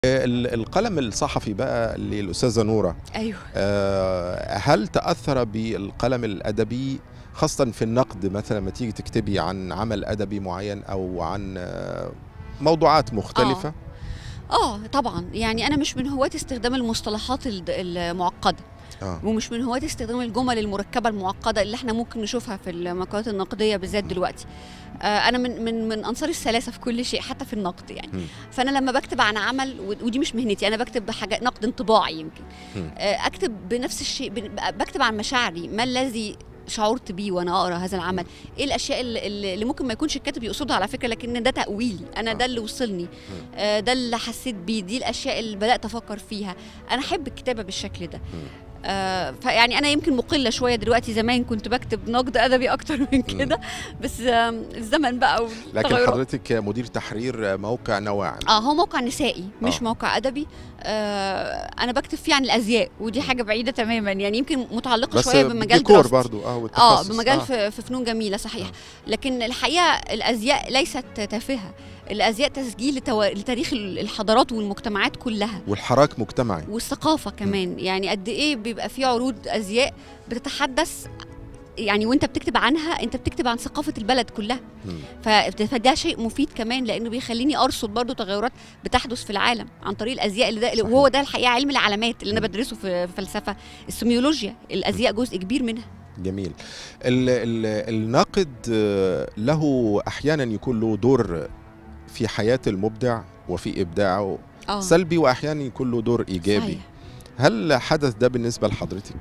ال- القلم الصحفي بقى للأستاذة نورة ايوه آه، هل تأثر بالقلم الأدبي خاصة في النقد مثلا لما تيجي تكتبي عن عمل أدبي معين أو عن آه، موضوعات مختلفة اه طبعا يعني انا مش من هواة استخدام المصطلحات الد- المعقده آه. ومش من هواة استخدام الجمل المركبه المعقده اللي احنا ممكن نشوفها في المقالات النقديه بالذات دلوقتي آه انا من من من انصار السلاسه في كل شيء حتى في النقد يعني مم. فانا لما بكتب عن عمل ود- ودي مش مهنتي انا بكتب بحاجه نقد انطباعي يمكن مم. آه اكتب بنفس الشيء بن- بكتب عن مشاعري ما الذي شعرت بيه وانا اقرا هذا العمل ايه الاشياء اللي, اللي ممكن ما يكونش الكاتب يقصدها على فكره لكن ده تاويلي انا ده اللي وصلني آه، ده اللي حسيت بيه دي الاشياء اللي بدات افكر فيها انا احب الكتابه بالشكل ده آه فيعني انا يمكن مقله شويه دلوقتي زمان كنت بكتب نقد ادبي اكتر من كده بس آه الزمن بقى لكن والتغيرات. حضرتك مدير تحرير موقع نواعم اه هو موقع نسائي مش آه. موقع ادبي آه انا بكتب فيه عن الازياء ودي حاجه بعيده تماما يعني يمكن متعلقه بس شويه بمجال ديكور دراستي. برضو اه اه والتخصص بمجال في, في فنون جميله صحيح آه. لكن الحقيقه الازياء ليست تافهه الازياء تسجيل لتو... لتاريخ الحضارات والمجتمعات كلها والحراك مجتمعي والثقافه كمان يعني قد ايه بيبقى في عروض ازياء بتتحدث يعني وانت بتكتب عنها انت بتكتب عن ثقافه البلد كلها مم. ف- فده شيء مفيد كمان لانه بيخليني ارصد برضو تغيرات بتحدث في العالم عن طريق الازياء اللي ده صحيح. وهو ده الحقيقه علم العلامات اللي انا مم. بدرسه في في فلسفه السيميولوجيا الازياء جزء كبير منها جميل ال ال الناقد آه، له أحيانا يكون له دور في حياة المبدع وفي إبداعه اه سلبي وأحيانا يكون له دور إيجابي صحيح. هل حدث ده بالنسبة لحضرتك؟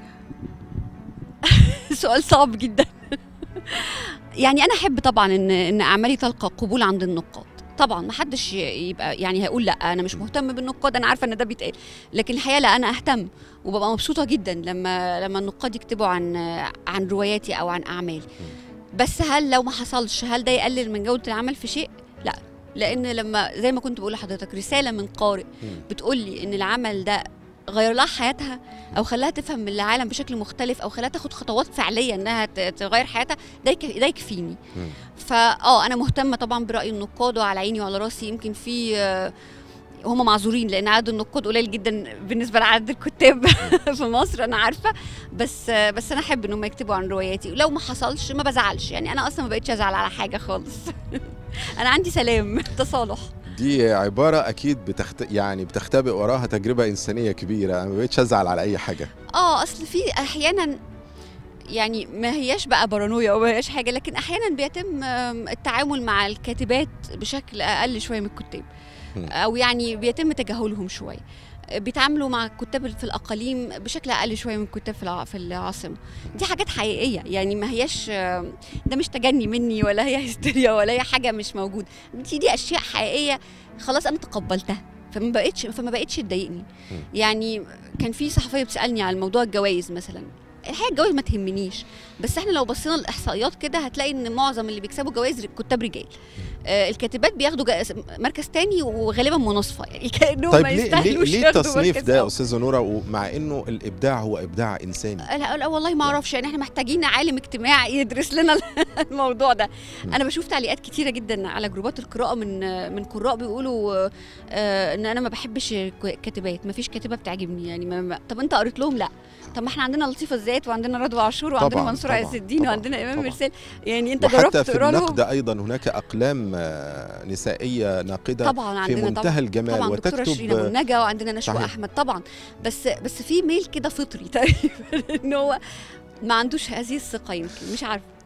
سؤال صعب جدا يعني انا احب طبعا ان ان اعمالي تلقى قبول عند النقاد طبعا ما حدش يبقى يعني هيقول لا انا مش مهتم بالنقاد انا عارفه ان ده بيتقال لكن الحقيقه لا انا اهتم وببقى مبسوطه جدا لما لما النقاد يكتبوا عن عن رواياتي او عن اعمالي بس هل لو ما حصلش هل ده يقلل من جوده العمل في شيء لا لان لما زي ما كنت بقول لحضرتك رساله من قارئ مم. بتقول لي ان العمل ده غير لها حياتها او خلاها تفهم العالم بشكل مختلف او خلاها تاخد خطوات فعليه انها ت- تغير حياتها ده يك- ده يكفيني مم. فاه انا مهتمه طبعا براي النقاد وعلى عيني وعلى راسي يمكن في آه، هم معذورين لان عدد النقاد قليل جدا بالنسبه لعدد الكتاب في مصر انا عارفه بس آه، بس انا احب ان هم يكتبوا عن رواياتي ولو ما حصلش ما بزعلش يعني انا اصلا ما بقتش ازعل على حاجه خالص انا عندي سلام تصالح دي عبارة أكيد بتخت... يعني بتختبئ وراها تجربة إنسانية كبيرة أنا ما بقتش أزعل على أي حاجة اه اصل في احيانا يعني ما هياش بقى بارانويا او ما هياش حاجه لكن احيانا بيتم آم، التعامل مع الكاتبات بشكل اقل شويه من الكتاب مم. او يعني بيتم تجاهلهم شويه بيتعاملوا مع الكتاب في الاقاليم بشكل اقل شويه من الكتاب في الع- في العاصمه دي حاجات حقيقيه يعني ما هياش آم، ده مش تجني مني ولا هي هستيريا ولا هي حاجه مش موجوده دي دي اشياء حقيقيه خلاص انا تقبلتها فما بقتش فما بقتش تضايقني مم. يعني كان في صحفيه بتسالني على موضوع الجوائز مثلا الحقيقه الجوائز ما تهمنيش بس احنا لو بصينا الاحصائيات كده هتلاقي ان معظم اللي بيكسبوا جوائز كتاب رجال آه الكاتبات بياخدوا جائزة مركز تاني وغالبا مناصفه يعني كانهم طيب ما ليه ليه, يستاهلوش ليه ياخدوا التصنيف مركز ده يا أول. أستاذة نورة ومع إنه الإبداع هو إبداع إنساني لا, لا والله ما اعرفش يعني احنا محتاجين عالم اجتماع يدرس لنا الموضوع ده م. انا بشوف تعليقات كتيره جدا على جروبات القراءه من من قراء بيقولوا آه ان انا ما بحبش الكاتبات ما فيش كاتبه بتعجبني يعني ما ما طب انت قريت لهم لا طب ما احنا عندنا لطيفه الذات وعندنا رضوى عاشور وعندنا طبعاً، منصور طبعاً، عز الدين طبعاً، وعندنا امام طبعاً. مرسال يعني انت جربت وحتى في تقرا النقد لهم أيضا هناك أقلام آه، نسائية ناقدة طبعا في عندنا منتهى طبعا الجمال طبعا دكتوره شيرين ابو وتكتب النجا وعندنا نشوى صحيح. احمد طبعا بس بس في ميل كده فطري تقريبا ان هو ما عندوش هذه الثقه يمكن مش عارفه